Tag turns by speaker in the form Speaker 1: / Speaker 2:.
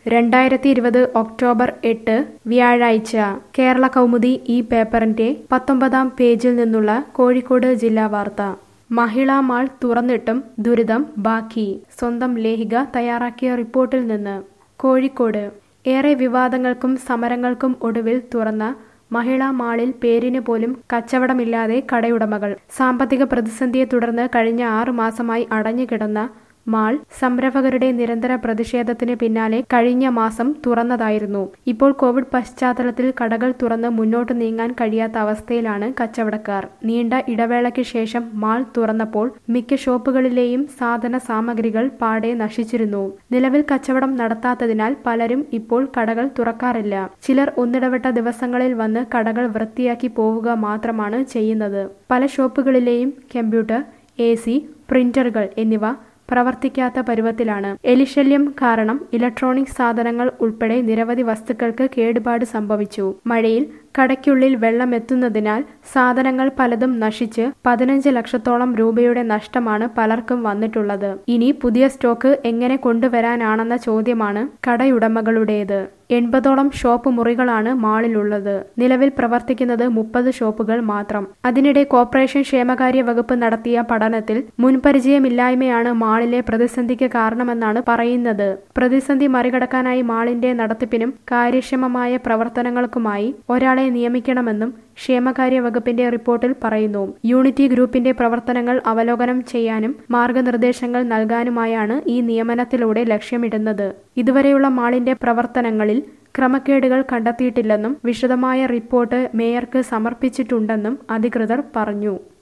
Speaker 1: രണ്ടായിരത്തി ഇരുപത് ഒക്ടോബർ എട്ട് വ്യാഴാഴ്ച കേരള കൗമുദി ഈ പേപ്പറിന്റെ പത്തൊമ്പതാം പേജിൽ നിന്നുള്ള കോഴിക്കോട് ജില്ലാ വാർത്ത മഹിളാ മാൾ തുറന്നിട്ടും ദുരിതം ബാക്കി സ്വന്തം ലേഖിക തയ്യാറാക്കിയ റിപ്പോർട്ടിൽ നിന്ന് കോഴിക്കോട് ഏറെ വിവാദങ്ങൾക്കും സമരങ്ങൾക്കും ഒടുവിൽ തുറന്ന മഹിളാ മാളിൽ പേരിന് പോലും കച്ചവടമില്ലാതെ കടയുടമകൾ സാമ്പത്തിക പ്രതിസന്ധിയെ തുടർന്ന് കഴിഞ്ഞ ആറു മാസമായി അടഞ്ഞുകിടന്ന മാൾ സംരംഭകരുടെ നിരന്തര പ്രതിഷേധത്തിന് പിന്നാലെ കഴിഞ്ഞ മാസം തുറന്നതായിരുന്നു ഇപ്പോൾ കോവിഡ് പശ്ചാത്തലത്തിൽ കടകൾ തുറന്ന് മുന്നോട്ട് നീങ്ങാൻ കഴിയാത്ത അവസ്ഥയിലാണ് കച്ചവടക്കാർ നീണ്ട ഇടവേളയ്ക്ക് ശേഷം മാൾ തുറന്നപ്പോൾ മിക്ക ഷോപ്പുകളിലെയും സാധന സാമഗ്രികൾ പാടെ നശിച്ചിരുന്നു നിലവിൽ കച്ചവടം നടത്താത്തതിനാൽ പലരും ഇപ്പോൾ കടകൾ തുറക്കാറില്ല ചിലർ ഒന്നിടവിട്ട ദിവസങ്ങളിൽ വന്ന് കടകൾ വൃത്തിയാക്കി പോവുക മാത്രമാണ് ചെയ്യുന്നത് പല ഷോപ്പുകളിലെയും കമ്പ്യൂട്ടർ എ സി പ്രിന്ററുകൾ എന്നിവ പ്രവർത്തിക്കാത്ത പരുവത്തിലാണ് എലിശല്യം കാരണം ഇലക്ട്രോണിക് സാധനങ്ങൾ ഉൾപ്പെടെ നിരവധി വസ്തുക്കൾക്ക് കേടുപാട് സംഭവിച്ചു മഴയിൽ കടയ്ക്കുള്ളിൽ വെള്ളം എത്തുന്നതിനാൽ സാധനങ്ങൾ പലതും നശിച്ച് പതിനഞ്ച് ലക്ഷത്തോളം രൂപയുടെ നഷ്ടമാണ് പലർക്കും വന്നിട്ടുള്ളത് ഇനി പുതിയ സ്റ്റോക്ക് എങ്ങനെ കൊണ്ടുവരാനാണെന്ന ചോദ്യമാണ് കടയുടമകളുടേത് എൺപതോളം ഷോപ്പ് മുറികളാണ് മാളിലുള്ളത് നിലവിൽ പ്രവർത്തിക്കുന്നത് മുപ്പത് ഷോപ്പുകൾ മാത്രം അതിനിടെ കോർപ്പറേഷൻ ക്ഷേമകാര്യ വകുപ്പ് നടത്തിയ പഠനത്തിൽ മുൻപരിചയമില്ലായ്മയാണ് മാളിലെ പ്രതിസന്ധിക്ക് കാരണമെന്നാണ് പറയുന്നത് പ്രതിസന്ധി മറികടക്കാനായി മാളിന്റെ നടത്തിപ്പിനും കാര്യക്ഷമമായ പ്രവർത്തനങ്ങൾക്കുമായി ഒരാളെ നിയമിക്കണമെന്നും ക്ഷേമകാര്യ വകുപ്പിന്റെ റിപ്പോർട്ടിൽ പറയുന്നു യൂണിറ്റി ഗ്രൂപ്പിന്റെ പ്രവർത്തനങ്ങൾ അവലോകനം ചെയ്യാനും മാർഗനിർദ്ദേശങ്ങൾ നൽകാനുമായാണ് ഈ നിയമനത്തിലൂടെ ലക്ഷ്യമിടുന്നത് ഇതുവരെയുള്ള മാളിന്റെ പ്രവർത്തനങ്ങളിൽ ക്രമക്കേടുകൾ കണ്ടെത്തിയിട്ടില്ലെന്നും വിശദമായ റിപ്പോർട്ട് മേയർക്ക് സമർപ്പിച്ചിട്ടുണ്ടെന്നും അധികൃതർ പറഞ്ഞു